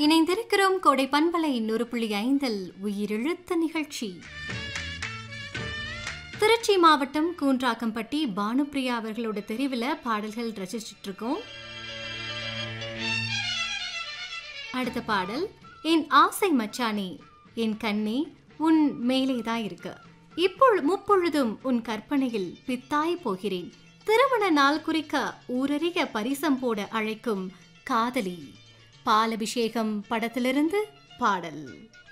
இணைந்திருக்கிறோம் கோடை பண்பலை நூறு புள்ளி ஐந்தில் உயிரெழுத்த நிகழ்ச்சி திருச்சி மாவட்டம் கூன்றாக்கம்பட்டி பானுப்பிரியா அவர்களோட தெரிவில் பாடல்கள் ரசிச்சிட்டு இருக்கோம் அடுத்த பாடல் என் ஆசை மச்சானே என் கண்ணே உன் மேலே தான் இருக்கு இப்பொழு முப்பொழுதும் உன் கற்பனையில் பித்தாய் போகிறேன் திருமண நாள் குறிக்க ஊரறிய பரிசம் போட அழைக்கும் காதலி பாலபிஷேகம் படத்திலிருந்து பாடல்